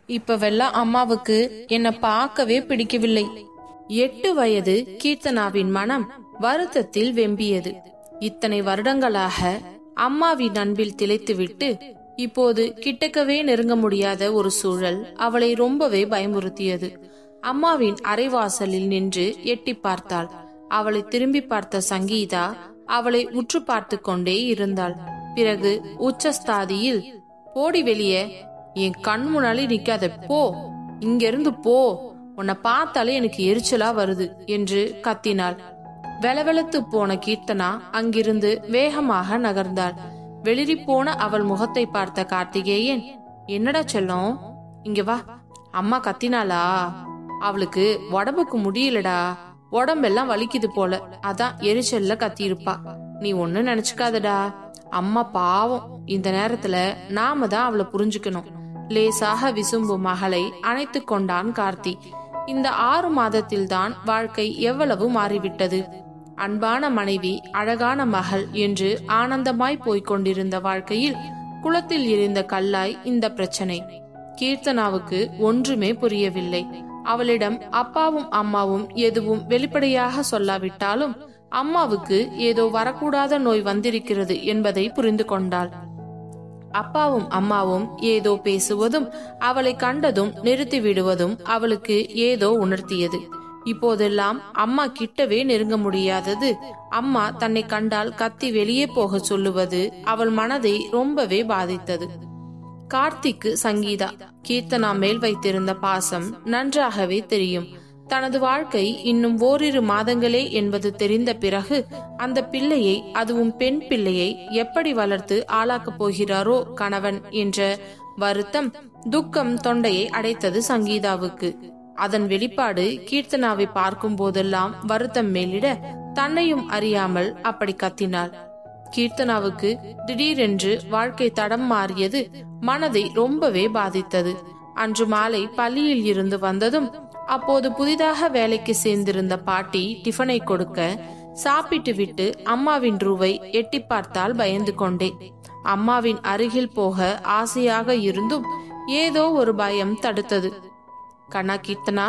இப்பவெல்லாம் அம்மாவுக்கு என்ன பார்க்கவே பிடிக்கவில்லை எட்டு வயது கீர்த்தனாவின் மனம் வருத்தத்தில் வெம்பியது இத்தனை வருடங்களாக அம்மாவின் அன்பில் திளைத்துவிட்டு இப்போது கிட்டக்கவே நெருங்க முடியாத ஒரு சூழல் அவளை ரொம்பவே பயமுறுத்தியது அம்மாவின் அரைவாசலில் நின்று எட்டி பார்த்தாள் அவளை திரும்பி பார்த்த சங்கீதா அவளை உற்று பார்த்து கொண்டே இருந்தாள் பிறகு உச்சஸ்தாதியில் போடி வெளியே என் கண் முன்னாலே நிக்காத போ இங்க இருந்து போ உன்னை பார்த்தாலே எனக்கு எரிச்சலா வருது என்று கத்தினாள் வெலவெலத்து போன கீர்த்தனா அங்கிருந்து வேகமாக நகர்ந்தாள் வெளிரி போன அவள் முகத்தை பார்த்த கார்த்திகேயன் என்னடா செல்லம் இங்க வா அம்மா கத்தினாளா அவளுக்கு உடம்புக்கு முடியலடா உடம்பெல்லாம் வலிக்குது போல அதான் எரிச்சல்ல கத்தியிருப்பா நீ ஒண்ணு நினைச்சுக்காதடா அம்மா பாவம் இந்த நேரத்துல நாம தான் அவளை புரிஞ்சுக்கணும் லேசாக விசும்பும் மகளை அணைத்து கொண்டான் கார்த்தி இந்த ஆறு மாதத்தில்தான் வாழ்க்கை எவ்வளவு மாறிவிட்டது அன்பான மனைவி அழகான மகள் என்று ஆனந்தமாய் போய்க் கொண்டிருந்த வாழ்க்கையில் குளத்தில் எரிந்த கல்லாய் இந்த பிரச்சனை கீர்த்தனாவுக்கு ஒன்றுமே புரியவில்லை அவளிடம் அப்பாவும் அம்மாவும் எதுவும் வெளிப்படையாக சொல்லாவிட்டாலும் அம்மாவுக்கு ஏதோ வரக்கூடாத நோய் வந்திருக்கிறது என்பதை புரிந்து கொண்டாள் அப்பாவும் அம்மாவும் ஏதோ பேசுவதும் அவளை கண்டதும் நிறுத்தி விடுவதும் அவளுக்கு ஏதோ உணர்த்தியது இப்போதெல்லாம் அம்மா கிட்டவே நெருங்க முடியாதது அம்மா தன்னை கண்டால் கத்தி வெளியே போக சொல்லுவது அவள் மனதை ரொம்பவே பாதித்தது கார்த்திக்கு சங்கீதா கீர்த்தனா மேல் வைத்திருந்த பாசம் நன்றாகவே தெரியும் தனது வாழ்க்கை இன்னும் ஓரிரு மாதங்களே என்பது தெரிந்த பிறகு அந்த பிள்ளையை அதுவும் பெண் பிள்ளையை எப்படி வளர்த்து ஆளாக்கப் போகிறாரோ கணவன் என்ற வருத்தம் துக்கம் தொண்டையை அடைத்தது சங்கீதாவுக்கு அதன் வெளிப்பாடு கீர்த்தனாவை பார்க்கும் போதெல்லாம் வருத்தம் மேலிட தன்னையும் அறியாமல் அப்படி கத்தினாள் கீர்த்தனாவுக்கு திடீரென்று வாழ்க்கை தடம் மாறியது மனதை ரொம்பவே பாதித்தது அன்று மாலை பள்ளியில் இருந்து வந்ததும் அப்போது புதிதாக வேலைக்கு சேர்ந்திருந்த பாட்டி டிஃபனை கொடுக்க சாப்பிட்டு விட்டு அம்மாவின் ரூவை எட்டி பார்த்தால் பயந்து கொண்டேன் அம்மாவின் அருகில் போக ஆசையாக இருந்தும் ஏதோ ஒரு பயம் தடுத்தது கண்ணா கீர்த்தனா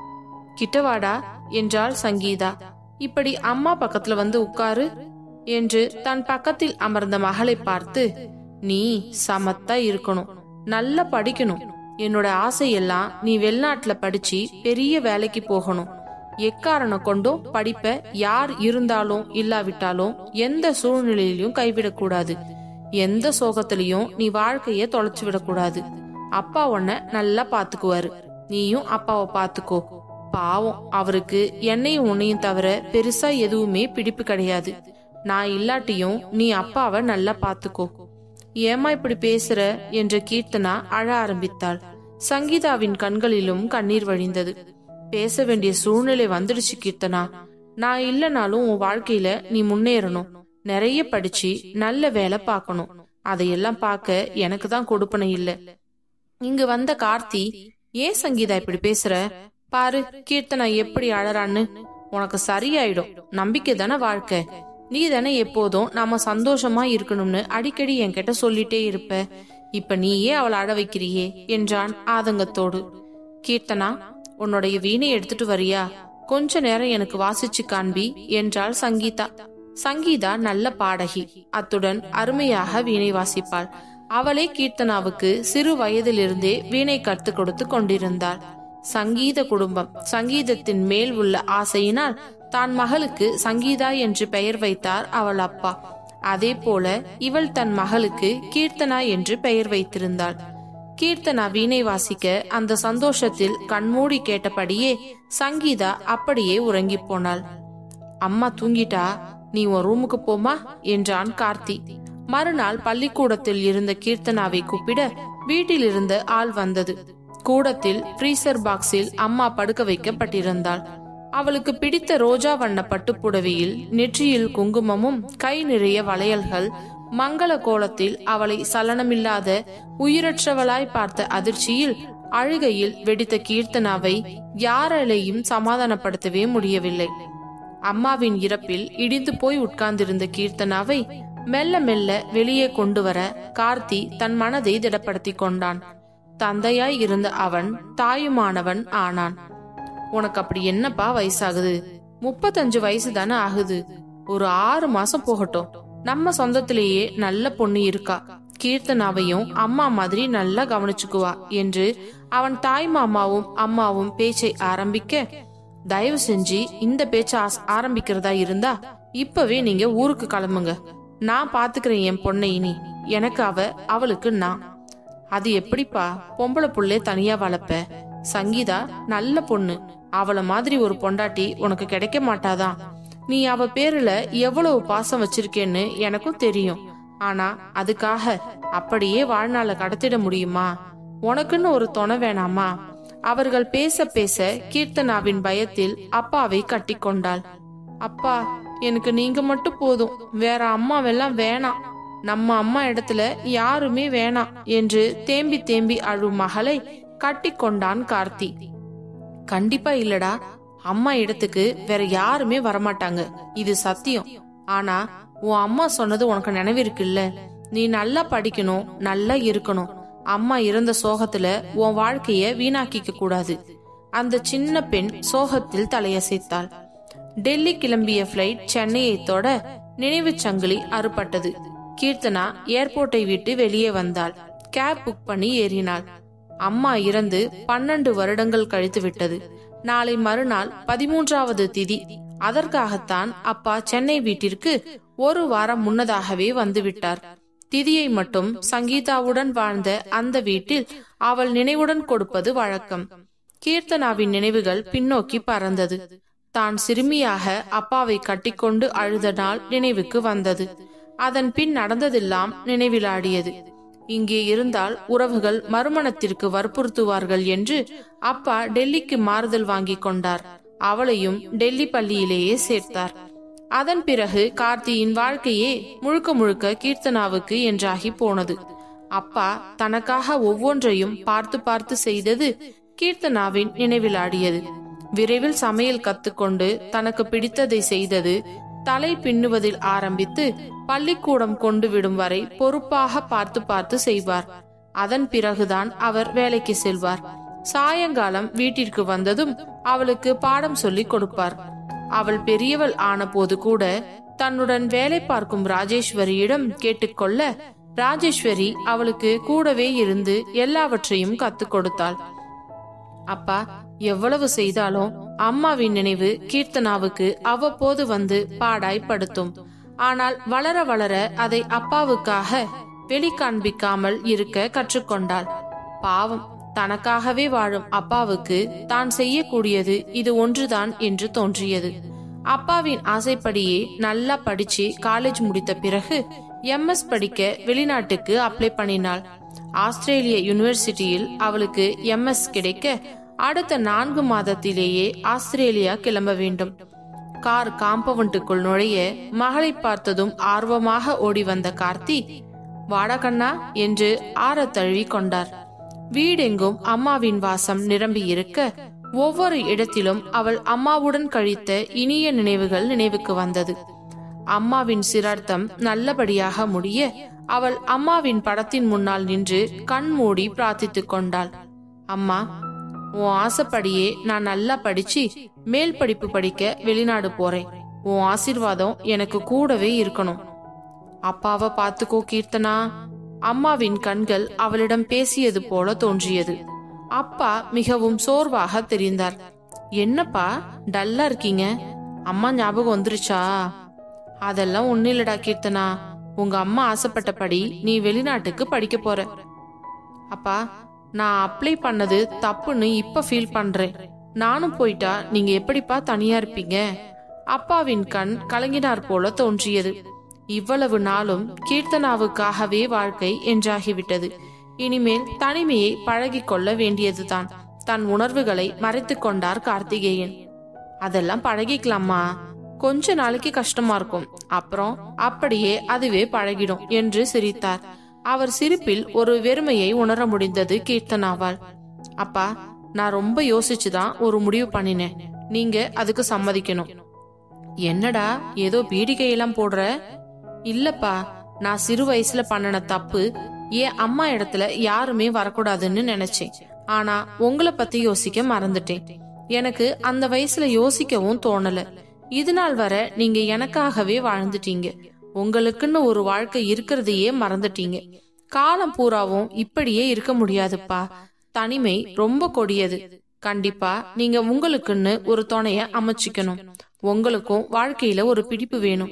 கிட்டவாடா என்றாள் சங்கீதா இப்படி அம்மா பக்கத்துல வந்து உட்காரு என்று தன் பக்கத்தில் அமர்ந்த மகளை பார்த்து நீ சமத்தா இருக்கணும் நல்லா படிக்கணும் என்னோட ஆசையெல்லாம் நீ வெளிநாட்டுல படிச்சு பெரிய வேலைக்கு போகணும் எக்காரணம் கொண்டும் படிப்ப யார் இருந்தாலும் இல்லாவிட்டாலும் எந்த சூழ்நிலையிலும் கைவிடக்கூடாது எந்த சோகத்திலையும் நீ வாழ்க்கைய தொலைச்சு விடக்கூடாது அப்பா உன்னை நல்லா பாத்துக்குவாரு நீயும் அப்பாவை பாத்துக்கோ பாவம் அவருக்கு என்னையும் உன்னையும் தவிர பெருசா எதுவுமே பிடிப்பு கிடையாது நான் இல்லாட்டியும் நீ அப்பாவை நல்லா பாத்துக்கோ ஏமா இப்படி பேசுற என்ற கீர்த்தனா அழ ஆரம்பித்தாள் சங்கீதாவின் கண்களிலும் கண்ணீர் வழிந்தது பேச வேண்டிய சூழ்நிலை வந்துடுச்சு கீர்த்தனா நான் இல்லனாலும் உன் வாழ்க்கையில நீ முன்னேறணும் நிறைய படிச்சு நல்ல வேலை பார்க்கணும் அதையெல்லாம் பார்க்க எனக்கு தான் கொடுப்பனை இல்ல இங்கு வந்த கார்த்தி ஏன் சங்கீதா இப்படி பேசுற பாரு கீர்த்தனா எப்படி அழறான்னு உனக்கு சரியாயிடும் நம்பிக்கை தானே வாழ்க்கை நீ தானே எப்போதும் நாம சந்தோஷமா இருக்கணும்னு அடிக்கடி என்கிட்ட சொல்லிட்டே இருப்ப இப்ப நீயே அவளை அழ வைக்கிறியே என்றான் ஆதங்கத்தோடு கீர்த்தனா உன்னுடைய வீணை எடுத்துட்டு வரியா கொஞ்ச நேரம் எனக்கு வாசிச்சு காண்பி என்றாள் சங்கீதா சங்கீதா நல்ல பாடகி அத்துடன் அருமையாக வீணை வாசிப்பாள் அவளே கீர்த்தனாவுக்கு சிறு வயதிலிருந்தே வீணை கற்றுக் கொடுத்து கொண்டிருந்தாள் சங்கீத குடும்பம் சங்கீதத்தின் மேல் உள்ள ஆசையினால் தான் மகளுக்கு சங்கீதா என்று பெயர் வைத்தார் அவள் அப்பா அதே போல இவள் தன் மகளுக்கு கீர்த்தனா என்று பெயர் வைத்திருந்தாள் கீர்த்தனா வீணை வாசிக்க அந்த சந்தோஷத்தில் கண்மூடி கேட்டபடியே சங்கீதா அப்படியே உறங்கி போனாள் அம்மா தூங்கிட்டா நீ உன் ரூமுக்கு போமா என்றான் கார்த்தி மறுநாள் பள்ளிக்கூடத்தில் இருந்த கீர்த்தனாவை கூப்பிட வீட்டில் இருந்து ஆள் வந்தது கூடத்தில் ஃப்ரீசர் பாக்ஸில் அம்மா படுக்க வைக்கப்பட்டிருந்தாள் அவளுக்கு பிடித்த ரோஜா வண்ண பட்டுப்புடவையில் நெற்றியில் குங்குமமும் கை நிறைய வளையல்கள் மங்கள கோலத்தில் அவளை சலனமில்லாத உயிரற்றவளாய் பார்த்த அதிர்ச்சியில் அழுகையில் வெடித்த கீர்த்தனாவை யாராலையும் சமாதானப்படுத்தவே முடியவில்லை அம்மாவின் இறப்பில் இடிந்து போய் உட்கார்ந்திருந்த கீர்த்தனாவை மெல்ல மெல்ல வெளியே கொண்டு வர கார்த்தி தன் மனதை திடப்படுத்திக் கொண்டான் தந்தையாய் இருந்த அவன் தாயுமானவன் ஆனான் உனக்கு அப்படி என்னப்பா வயசாகுது முப்பத்தஞ்சு வயசு தானே ஆகுது ஒரு ஆறு மாசம் போகட்டும் நம்ம சொந்தத்திலேயே நல்ல பொண்ணு இருக்கா கீர்த்தனாவையும் அம்மா மாதிரி நல்லா கவனிச்சுக்குவா என்று அவன் தாய் மாமாவும் அம்மாவும் பேச்சை ஆரம்பிக்க தயவு செஞ்சு இந்த பேச்ச ஆஸ்- ஆரம்பிக்கிறதா இருந்தா இப்பவே நீங்க ஊருக்கு கிளம்புங்க நான் பாத்துக்கிறேன் என் பொண்ணை இனி எனக்கு அவ அவளுக்கு நான் அது எப்படிப்பா பொம்பளை புள்ளே தனியா வளர்ப்ப சங்கீதா நல்ல பொண்ணு அவள மாதிரி ஒரு பொண்டாட்டி உனக்கு கிடைக்க மாட்டாதான் நீ அவ பேருல எவ்வளவு பாசம் வச்சிருக்கேன்னு எனக்கும் தெரியும் ஆனா அதுக்காக அப்படியே வாழ்நாள கடத்திட முடியுமா உனக்குன்னு ஒரு துணை வேணாமா அவர்கள் பேச பேச கீர்த்தனாவின் பயத்தில் அப்பாவை கட்டிக்கொண்டாள் அப்பா எனக்கு நீங்க மட்டும் போதும் வேற அம்மாவெல்லாம் வேணாம் நம்ம அம்மா இடத்துல யாருமே வேணாம் என்று தேம்பி தேம்பி அழும் மகளை கட்டிக்கொண்டான் கார்த்தி கண்டிப்பா இல்லடா அம்மா இடத்துக்கு வேற யாருமே வரமாட்டாங்க இது சத்தியம் ஆனா உன் அம்மா சொன்னது உனக்கு நினைவிருக்குல்ல நீ நல்லா படிக்கணும் நல்லா இருக்கணும் அம்மா இறந்த சோகத்துல உன் வாழ்க்கைய வீணாக்கிக்க கூடாது அந்த சின்ன பெண் சோகத்தில் தலையசைத்தாள் டெல்லி கிளம்பிய பிளைட் சென்னையை தொட நினைவுச் சங்கிலி அறுபட்டது கீர்த்தனா ஏர்போர்ட்டை விட்டு வெளியே வந்தாள் கேப் புக் பண்ணி ஏறினாள் அம்மா இறந்து பன்னெண்டு வருடங்கள் கழித்து விட்டது நாளை மறுநாள் பதிமூன்றாவது திதி அதற்காகத்தான் அப்பா சென்னை வீட்டிற்கு ஒரு வாரம் முன்னதாகவே வந்துவிட்டார் திதியை மட்டும் சங்கீதாவுடன் வாழ்ந்த அந்த வீட்டில் அவள் நினைவுடன் கொடுப்பது வழக்கம் கீர்த்தனாவின் நினைவுகள் பின்னோக்கி பறந்தது தான் சிறுமியாக அப்பாவை கட்டிக்கொண்டு அழுத நாள் நினைவுக்கு வந்தது அதன் பின் நடந்ததெல்லாம் நினைவிலாடியது இங்கே இருந்தால் உறவுகள் மறுமணத்திற்கு வற்புறுத்துவார்கள் என்று அப்பா டெல்லிக்கு மாறுதல் வாங்கிக் கொண்டார் அவளையும் டெல்லி பள்ளியிலேயே சேர்த்தார் அதன் பிறகு கார்த்தியின் வாழ்க்கையே முழுக்க முழுக்க கீர்த்தனாவுக்கு என்றாகி போனது அப்பா தனக்காக ஒவ்வொன்றையும் பார்த்து பார்த்து செய்தது கீர்த்தனாவின் நினைவிலாடியது விரைவில் சமையல் கத்துக்கொண்டு தனக்கு பிடித்ததை செய்தது தலை பின்னுவதில் ஆரம்பித்து பள்ளிக்கூடம் கொண்டு விடும் வரை பொறுப்பாக பார்த்து பார்த்து செய்வார் அதன் பிறகுதான் அவர் வேலைக்கு செல்வார் சாயங்காலம் வீட்டிற்கு வந்ததும் அவளுக்கு பாடம் சொல்லிக் கொடுப்பார் அவள் பெரியவள் ஆனபோது கூட தன்னுடன் வேலை பார்க்கும் ராஜேஸ்வரியிடம் கேட்டுக்கொள்ள ராஜேஸ்வரி அவளுக்கு கூடவே இருந்து எல்லாவற்றையும் கத்துக் கொடுத்தாள் அப்பா எவ்வளவு செய்தாலும் அம்மாவின் நினைவு கீர்த்தனாவுக்கு அவ்வப்போது வந்து பாடாய் படுத்தும் ஆனால் வளர வளர அதை அப்பாவுக்காக வெளிக்காண்பிக்காமல் இருக்க கற்றுக்கொண்டாள் பாவம் தனக்காகவே வாழும் அப்பாவுக்கு தான் செய்யக்கூடியது இது ஒன்றுதான் என்று தோன்றியது அப்பாவின் ஆசைப்படியே நல்லா படிச்சு காலேஜ் முடித்த பிறகு எம்எஸ் படிக்க வெளிநாட்டுக்கு அப்ளை பண்ணினாள் ஆஸ்திரேலிய யூனிவர்சிட்டியில் அவளுக்கு எம்எஸ் கிடைக்க அடுத்த நான்கு மாதத்திலேயே ஆஸ்திரேலியா கிளம்ப வேண்டும் கார் காம்பவுண்டுக்குள் நுழைய மகளை பார்த்ததும் ஆர்வமாக ஓடி வந்த கார்த்தி வாடா கண்ணா என்று ஆற தழுவி கொண்டார் வீடெங்கும் அம்மாவின் வாசம் நிரம்பி இருக்க ஒவ்வொரு இடத்திலும் அவள் அம்மாவுடன் கழித்த இனிய நினைவுகள் நினைவுக்கு வந்தது அம்மாவின் சிரார்த்தம் நல்லபடியாக முடிய அவள் அம்மாவின் படத்தின் முன்னால் நின்று கண் மூடி பிரார்த்தித்துக் கொண்டாள் அம்மா உன் ஆசைப்படியே நான் நல்லா படிச்சு மேல் படிப்பு படிக்க வெளிநாடு போறேன் உன் ஆசீர்வாதம் எனக்கு கூடவே இருக்கணும் அப்பாவை பார்த்துக்கோ கீர்த்தனா அம்மாவின் கண்கள் அவளிடம் பேசியது போல தோன்றியது அப்பா மிகவும் சோர்வாக தெரிந்தார் என்னப்பா டல்லா இருக்கீங்க அம்மா ஞாபகம் வந்துருச்சா அதெல்லாம் ஒண்ணு இல்லடா கீர்த்தனா உங்க அம்மா ஆசைப்பட்டபடி நீ வெளிநாட்டுக்கு படிக்க போற அப்பா நான் அப்ளை பண்ணது தப்புன்னு இப்ப ஃபீல் பண்றேன் நானும் போயிட்டா நீங்க எப்படிப்பா தனியா இருப்பீங்க அப்பாவின் கண் கலங்கினார் போல தோன்றியது இவ்வளவு நாளும் கீர்த்தனாவுக்காகவே வாழ்க்கை என்றாகிவிட்டது இனிமேல் தனிமையை பழகிக் கொள்ள வேண்டியதுதான் தன் உணர்வுகளை மறைத்துக் கொண்டார் கார்த்திகேயன் அதெல்லாம் பழகிக்கலாமா கொஞ்ச நாளைக்கு கஷ்டமா இருக்கும் அப்புறம் அப்படியே அதுவே பழகிடும் என்று சிரித்தார் அவர் சிரிப்பில் ஒரு வெறுமையை உணர முடிந்தது கீர்த்தனாவால் அப்பா நான் ரொம்ப யோசிச்சுதான் ஒரு முடிவு பண்ணினேன் நீங்க அதுக்கு சம்மதிக்கணும் என்னடா ஏதோ பீடிகையெல்லாம் போடுற இல்லப்பா நான் சிறு வயசுல பண்ணின தப்பு என் அம்மா இடத்துல யாருமே வரக்கூடாதுன்னு நினைச்சேன் ஆனா உங்களை பத்தி யோசிக்க மறந்துட்டேன் எனக்கு அந்த வயசுல யோசிக்கவும் தோணல இது நாள் வர நீங்க எனக்காகவே வாழ்ந்துட்டீங்க உங்களுக்குன்னு ஒரு வாழ்க்கை இருக்கிறதையே மறந்துட்டீங்க காலம் பூராவும் இப்படியே இருக்க முடியாதுப்பா தனிமை ரொம்ப கொடியது கண்டிப்பா நீங்க உங்களுக்குன்னு ஒரு துணைய அமைச்சிக்கணும் உங்களுக்கும் வாழ்க்கையில ஒரு பிடிப்பு வேணும்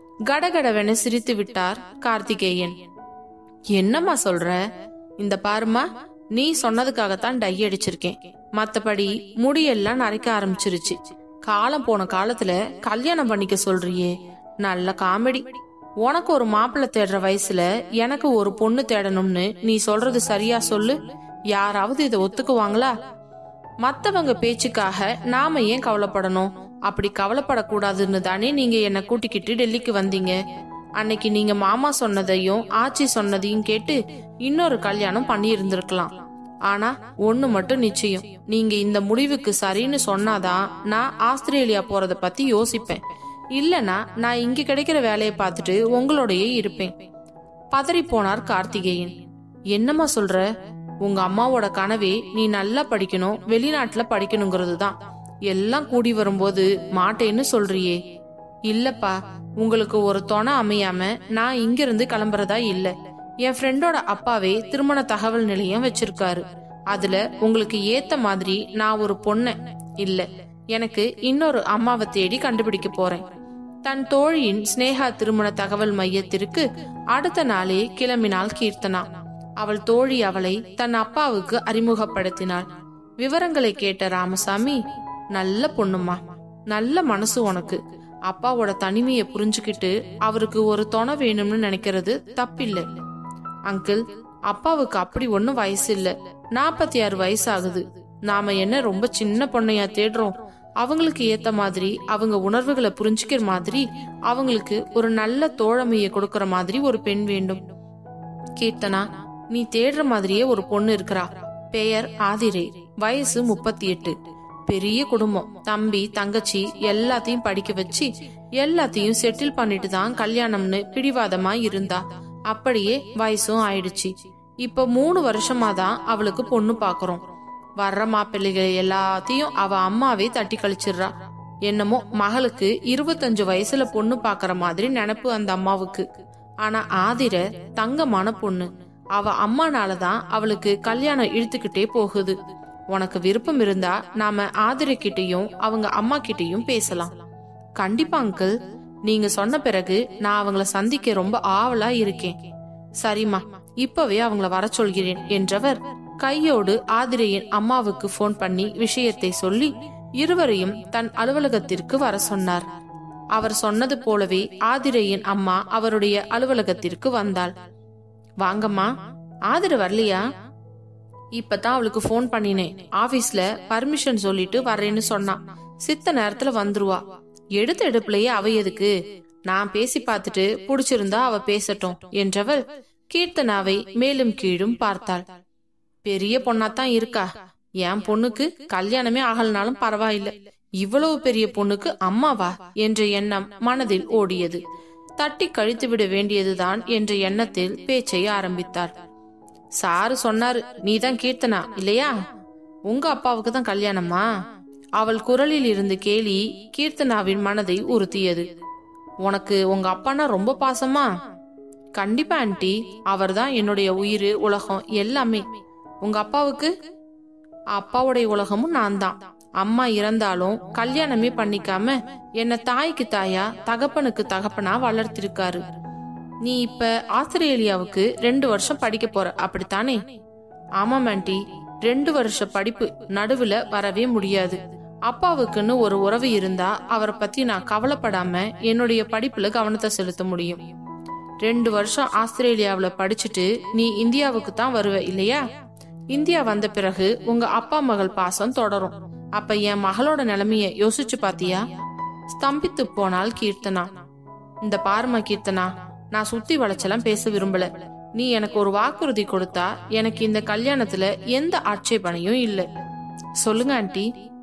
கடகடவென சிரித்து விட்டார் கார்த்திகேயன் என்னம்மா சொல்ற இந்த பாருமா நீ சொன்னதுக்காகத்தான் டை அடிச்சிருக்கேன் மத்தபடி முடியெல்லாம் நரைக்க ஆரம்பிச்சிருச்சு காலம் போன காலத்துல கல்யாணம் பண்ணிக்க சொல்றியே நல்ல காமெடி உனக்கு ஒரு மாப்பிள்ளை தேடுற வயசுல எனக்கு ஒரு பொண்ணு தேடணும்னு நீ சொல்றது சரியா சொல்லு யாராவது இதை ஒத்துக்குவாங்களா மத்தவங்க பேச்சுக்காக நாம ஏன் கவலைப்படணும் அப்படி கவலைப்படக்கூடாதுன்னு தானே நீங்க என்ன கூட்டிக்கிட்டு டெல்லிக்கு வந்தீங்க அன்னைக்கு நீங்க மாமா சொன்னதையும் ஆச்சி சொன்னதையும் கேட்டு இன்னொரு கல்யாணம் பண்ணி இருந்திருக்கலாம் ஆனா ஒண்ணு மட்டும் நிச்சயம் நீங்க இந்த முடிவுக்கு சரின்னு சொன்னாதான் நான் ஆஸ்திரேலியா போறத பத்தி யோசிப்பேன் இல்லனா நான் இங்க கிடைக்கிற வேலையை பார்த்துட்டு உங்களோடயே இருப்பேன் பதறி போனார் கார்த்திகேயன் என்னம்மா சொல்ற உங்க அம்மாவோட கனவே நீ நல்லா படிக்கணும் வெளிநாட்டுல படிக்கணுங்கிறது தான் எல்லாம் கூடி வரும்போது மாட்டேன்னு சொல்றியே இல்லப்பா உங்களுக்கு ஒரு துணை அமையாம நான் இங்கிருந்து கிளம்புறதா இல்ல என் ஃப்ரெண்டோட அப்பாவே திருமண தகவல் நிலையம் வச்சிருக்காரு அதுல உங்களுக்கு ஏத்த மாதிரி நான் ஒரு பொண்ண இல்ல எனக்கு இன்னொரு அம்மாவை தேடி கண்டுபிடிக்க போறேன் தன் தோழியின் ஸ்னேகா திருமண தகவல் மையத்திற்கு அடுத்த நாளே கிளம்பினாள் கீர்த்தனா அவள் தோழி அவளை தன் அப்பாவுக்கு அறிமுகப்படுத்தினாள் விவரங்களை கேட்ட ராமசாமி நல்ல பொண்ணுமா நல்ல மனசு உனக்கு அப்பாவோட தனிமையை புரிஞ்சுக்கிட்டு அவருக்கு ஒரு துணை வேணும்னு நினைக்கிறது தப்பில்லை அங்கிள் அப்பாவுக்கு அப்படி ஒண்ணும் வயசு இல்ல நாற்பத்தி ஆறு வயசு ஆகுது நாம என்ன ரொம்ப சின்ன பொண்ணையா தேடுறோம் அவங்களுக்கு ஏத்த மாதிரி அவங்க உணர்வுகளை புரிஞ்சுக்கிற மாதிரி அவங்களுக்கு ஒரு நல்ல தோழமைய கொடுக்கற மாதிரி ஒரு பெண் வேண்டும் கீர்த்தனா நீ தேடுற மாதிரியே ஒரு பொண்ணு இருக்கிறா பெயர் ஆதிரே வயசு முப்பத்தி எட்டு பெரிய குடும்பம் தம்பி தங்கச்சி எல்லாத்தையும் படிக்க வச்சு எல்லாத்தையும் செட்டில் பண்ணிட்டு தான் கல்யாணம்னு பிடிவாதமா இருந்தா அப்படியே வயசும் ஆயிடுச்சு இப்ப மூணு வருஷமா தான் அவளுக்கு பொண்ணு பாக்குறோம் வர்ற மாப்பிள்ளைகளை எல்லாத்தையும் அவ அம்மாவே தட்டி கழிச்சிடுறா என்னமோ மகளுக்கு இருபத்தஞ்சு வயசுல பொண்ணு பாக்குற மாதிரி நினைப்பு அந்த அம்மாவுக்கு ஆனா ஆதிர தங்கமான பொண்ணு அவ அம்மானாலதான் அவளுக்கு கல்யாணம் இழுத்துக்கிட்டே போகுது உனக்கு விருப்பம் இருந்தா நாம ஆதிர கிட்டயும் அவங்க அம்மா கிட்டயும் பேசலாம் கண்டிப்பா அங்கிள் நீங்க சொன்ன பிறகு நான் அவங்கள சந்திக்க ரொம்ப ஆவலா இருக்கேன் சரிம்மா இப்பவே அவங்கள வர சொல்கிறேன் என்றவர் கையோடு ஆதிரையின் அம்மாவுக்கு போன் பண்ணி விஷயத்தை சொல்லி இருவரையும் தன் அலுவலகத்திற்கு வர சொன்னார் அவர் சொன்னது போலவே ஆதிரையின் அம்மா அவருடைய அலுவலகத்திற்கு வந்தாள் வாங்கம்மா ஆதிர வரலையா இப்பதான் அவளுக்கு ஃபோன் பண்ணினேன் ஆபீஸ்ல பர்மிஷன் சொல்லிட்டு வரேன்னு சொன்னான் சித்த நேரத்துல வந்துருவா எடுத்த எடுப்புலயே அவ எதுக்கு நான் பேசி பார்த்துட்டு புடிச்சிருந்தா அவ பேசட்டும் என்றவள் கீர்த்தனாவை மேலும் கீழும் பார்த்தாள் பெரிய பொண்ணாத்தான் இருக்கா என் பொண்ணுக்கு கல்யாணமே ஆகலனாலும் பரவாயில்ல இவ்வளவு பெரிய பொண்ணுக்கு அம்மாவா என்ற எண்ணம் மனதில் ஓடியது தட்டி கழித்து விட வேண்டியதுதான் என்ற எண்ணத்தில் பேச்சை ஆரம்பித்தார் சாரு சொன்னாரு நீதான் கீர்த்தனா இல்லையா உங்க அப்பாவுக்கு தான் கல்யாணமா அவள் குரலில் இருந்து கேலி கீர்த்தனாவின் மனதை உறுத்தியது உனக்கு உங்க அப்பானா ரொம்ப பாசமா கண்டிப்பா ஆன்ட்டி அவர்தான் என்னுடைய உயிர் உலகம் எல்லாமே உங்க அப்பாவுக்கு அப்பாவுடைய உலகமும் நான் தான் அம்மா இறந்தாலும் கல்யாணமே பண்ணிக்காம என்ன தாய்க்கு தாயா தகப்பனுக்கு தகப்பனா வளர்த்திருக்காரு நீ இப்ப ஆஸ்திரேலியாவுக்கு ரெண்டு வருஷம் படிக்க போற அப்படித்தானே ஆமாம் ஆண்டி ரெண்டு வருஷ படிப்பு நடுவுல வரவே முடியாது அப்பாவுக்குன்னு ஒரு உறவு இருந்தா அவரை பத்தி நான் கவலைப்படாம என்னுடைய படிப்புல கவனத்தை செலுத்த முடியும் ரெண்டு வருஷம் ஆஸ்திரேலியாவுல படிச்சுட்டு நீ இந்தியாவுக்கு தான் வருவ இல்லையா இந்தியா வந்த பிறகு உங்க அப்பா மகள் பாசம் தொடரும் அப்ப என் மகளோட நிலைமைய யோசிச்சு பாத்தியா ஸ்தம்பித்து போனாள் கீர்த்தனா இந்த பாருமா கீர்த்தனா நான் சுத்தி வளைச்செல்லாம் பேச விரும்பல நீ எனக்கு ஒரு வாக்குறுதி கொடுத்தா எனக்கு இந்த கல்யாணத்துல எந்த ஆட்சேபனையும் இல்ல சொல்லுங்க ஆண்டி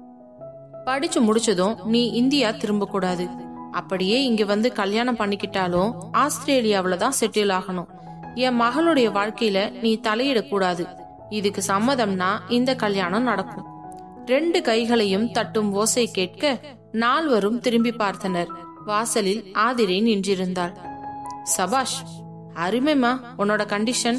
படிச்சு முடிச்சதும் நீ இந்தியா திரும்ப கூடாது அப்படியே இங்க வந்து கல்யாணம் பண்ணிக்கிட்டாலும் ஆஸ்திரேலியாவில தான் செட்டில் ஆகணும் என் மகளுடைய வாழ்க்கையில நீ தலையிடக்கூடாது இதுக்கு சம்மதம்னா இந்த கல்யாணம் நடக்கும் ரெண்டு கைகளையும் தட்டும் ஓசை கேட்க நால்வரும் திரும்பி பார்த்தனர் வாசலில் ஆதிரை நின்றிருந்தாள் சபாஷ் அருமைமா உன்னோட கண்டிஷன்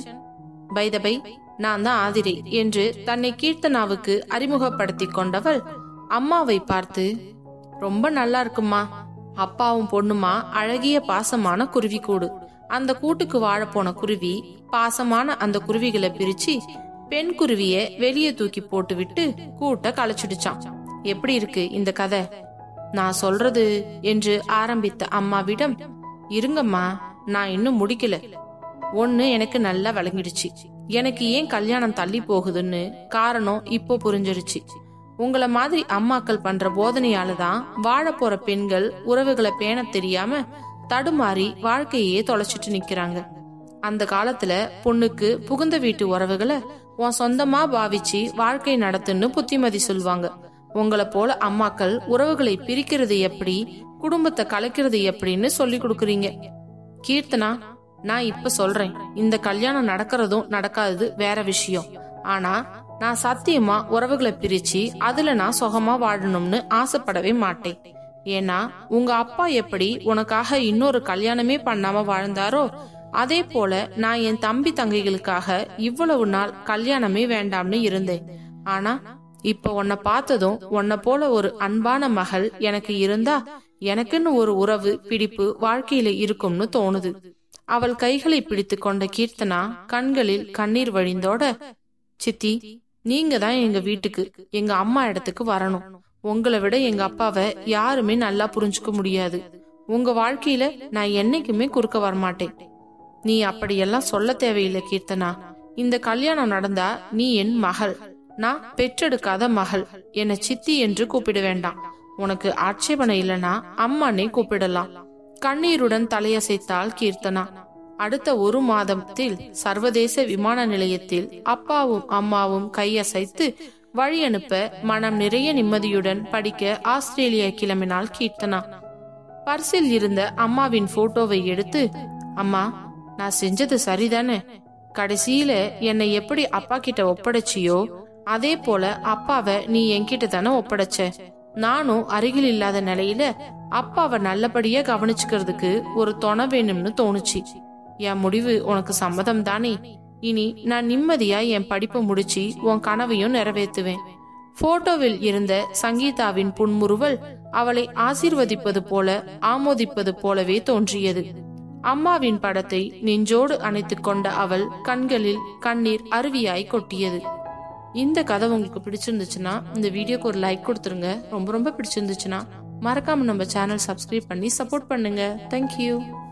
பை நான் தான் ஆதிரை என்று தன்னை கீர்த்தனாவுக்கு அறிமுகப்படுத்திக் கொண்டவள் அம்மாவை பார்த்து ரொம்ப நல்லா இருக்குமா அப்பாவும் பொண்ணுமா அழகிய பாசமான குருவி கூடு அந்த கூட்டுக்கு வாழப்போன குருவி பாசமான அந்த குருவிகளை பிரிச்சு பெண் குருவிய வெளியே தூக்கி போட்டுவிட்டு கூட்ட களைச்சிடுச்சான் எப்படி இருக்கு இந்த கதை நான் சொல்றது என்று ஆரம்பித்த அம்மாவிடம் இருங்கம்மா நான் இன்னும் முடிக்கல ஒன்னு எனக்கு நல்லா விளங்கிடுச்சு எனக்கு ஏன் கல்யாணம் தள்ளி போகுதுன்னு காரணம் இப்போ புரிஞ்சிருச்சு உங்களை மாதிரி அம்மாக்கள் பண்ற போதனையால தான் வாழ போற பெண்கள் உறவுகளை பேண தெரியாம தடுமாறி வாழ்க்கையே தொலைச்சிட்டு நிக்கிறாங்க அந்த காலத்துல பொண்ணுக்கு புகுந்த வீட்டு உறவுகளை உன் சொந்தமா பாவிச்சு வாழ்க்கை நடத்துன்னு புத்திமதி சொல்லுவாங்க உங்களை போல அம்மாக்கள் உறவுகளை பிரிக்கிறது எப்படி குடும்பத்தை கலைக்கிறது எப்படின்னு சொல்லி கொடுக்குறீங்க கீர்த்தனா நான் இப்ப சொல்றேன் இந்த கல்யாணம் நடக்கிறதும் நடக்காதது வேற விஷயம் ஆனா நான் சத்தியமா உறவுகளை பிரிச்சு அதுல நான் சுகமா வாழணும்னு ஆசைப்படவே மாட்டேன் ஏன்னா உங்க அப்பா எப்படி உனக்காக இன்னொரு கல்யாணமே பண்ணாம வாழ்ந்தாரோ அதே போல நான் என் தம்பி தங்கைகளுக்காக இவ்வளவு நாள் கல்யாணமே வேண்டாம்னு இருந்தேன் ஆனா இப்ப உன்னை பார்த்ததும் உன்னை போல ஒரு அன்பான மகள் எனக்கு இருந்தா எனக்குன்னு ஒரு உறவு பிடிப்பு வாழ்க்கையில இருக்கும்னு தோணுது அவள் கைகளை பிடித்து கொண்ட கீர்த்தனா கண்களில் கண்ணீர் வழிந்தோட சித்தி நீங்க தான் எங்க வீட்டுக்கு எங்க அம்மா இடத்துக்கு வரணும் உங்களை விட எங்க அப்பாவை யாருமே நல்லா புரிஞ்சுக்க முடியாது உங்க வாழ்க்கையில நான் என்னைக்குமே குறுக்க வரமாட்டேன் நீ அப்படியெல்லாம் சொல்ல தேவையில்லை கீர்த்தனா இந்த கல்யாணம் நடந்தா நீ என் மகள் நான் பெற்றெடுக்காத மகள் என்னை சித்தி என்று கூப்பிட வேண்டாம் உனக்கு ஆட்சேபனை இல்லனா அம்மானே கூப்பிடலாம் கண்ணீருடன் தலையசைத்தாள் கீர்த்தனா அடுத்த ஒரு மாதத்தில் சர்வதேச விமான நிலையத்தில் அப்பாவும் அம்மாவும் கையசைத்து வழி அனுப்ப மனம் நிறைய நிம்மதியுடன் படிக்க ஆஸ்திரேலியா கிளம்பினாள் கீர்த்தனா பர்சில் இருந்த அம்மாவின் போட்டோவை எடுத்து அம்மா நான் செஞ்சது சரிதானே கடைசியில என்னை எப்படி அப்பா கிட்ட ஒப்படைச்சியோ அதே போல அப்பாவை நீ என்கிட்ட தானே ஒப்படைச்ச நானும் அருகில் இல்லாத நிலையில அப்பாவை நல்லபடியா கவனிச்சுக்கிறதுக்கு ஒரு துணை வேணும்னு தோணுச்சு என் முடிவு உனக்கு சம்மதம் தானே இனி நான் நிம்மதியா என் படிப்பை முடிச்சு உன் கனவையும் நிறைவேற்றுவேன் போட்டோவில் இருந்த சங்கீதாவின் புன்முறுவல் அவளை ஆசீர்வதிப்பது போல ஆமோதிப்பது போலவே தோன்றியது அம்மாவின் படத்தை நெஞ்சோடு அணைத்துக் கொண்ட அவள் கண்களில் கண்ணீர் அருவியாய் கொட்டியது இந்த கதை உங்களுக்கு பிடிச்சிருந்துச்சுன்னா இந்த வீடியோக்கு ஒரு லைக் கொடுத்துருங்க ரொம்ப ரொம்ப பிடிச்சிருந்துச்சுன்னா மறக்காம நம்ம சேனல் சப்ஸ்கிரைப் பண்ணி சப்போர்ட் பண்ணுங்க தேங்க்யூ